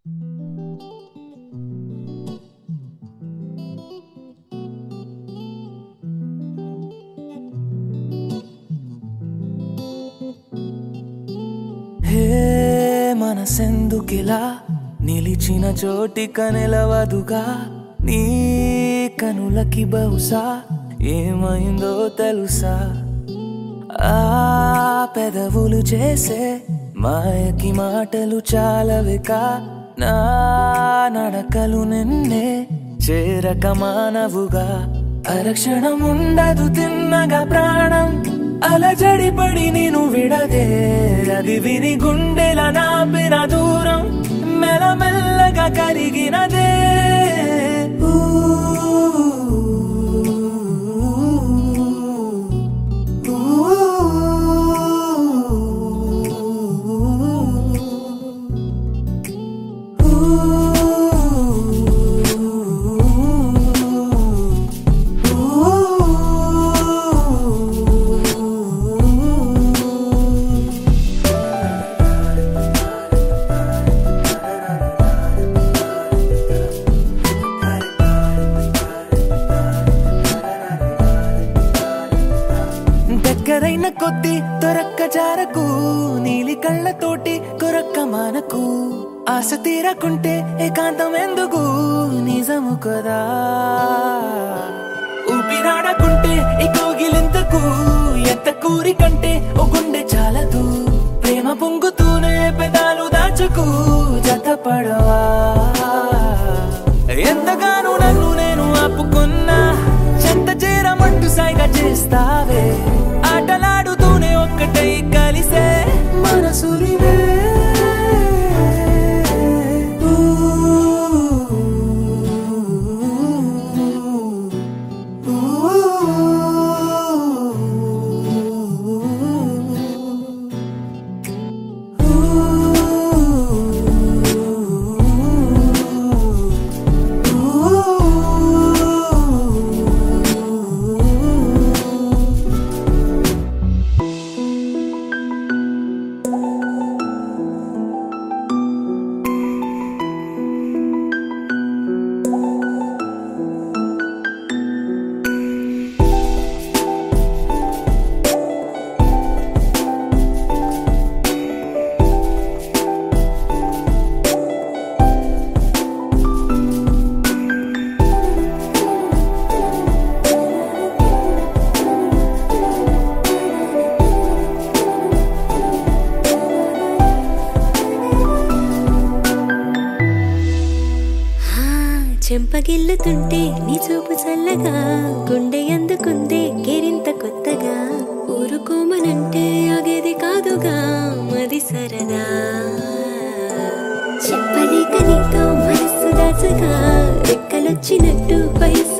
హే మనసెందుకిలా నిలిచిన చోటిక నిలవదుగా నీ కనులకి బహుశా ఏమైందో తెలుసా ఆ పెదవులు చేసే మాయకి మాటలు చాలవిక నా నడకలు నిన్నే చేరక మానవుగా అరక్షణం ఉండదు తిన్నగా ప్రాణం అలజడి పడి నేను విడదే అది విని గుండెల నాపిన దూరం మెల్లమెల్లగా కరిగినదే ఊ దగ్గరైన కొద్ది దొరక్క జారకు నీలి కళ్ళతోటి కొరక్క మానకు ఆశ తీరకుంటే ఏకాంతం ఎందుకు నిజము కదా ఊపిరాడకుంటే ఈ కోగిలింతకు ఎంత కూరి కంటే ఓ గుండె చాలదు ప్రేమ పొంగుతూనే పెదాలు దాచుకు జతపడవా ఎంతగానో నన్ను నేను ఆపుకున్నా చెంత చేరమంటూ సైగా చేస్తావే ఆటలాడుతూనే ఒక్కటై కలిసే మనసులివే ఆ, చెంపగిల్లుతుంటే నీ చూపు చల్లగా గుండె అందుకుందే కెరింత కొత్తగా ఊరుకోమనంటే ఆగేది కాదుగా మది సరదా చెప్పలేక నీతో మనస్సు దాచగా రెక్కలొచ్చినట్టు వయస్సు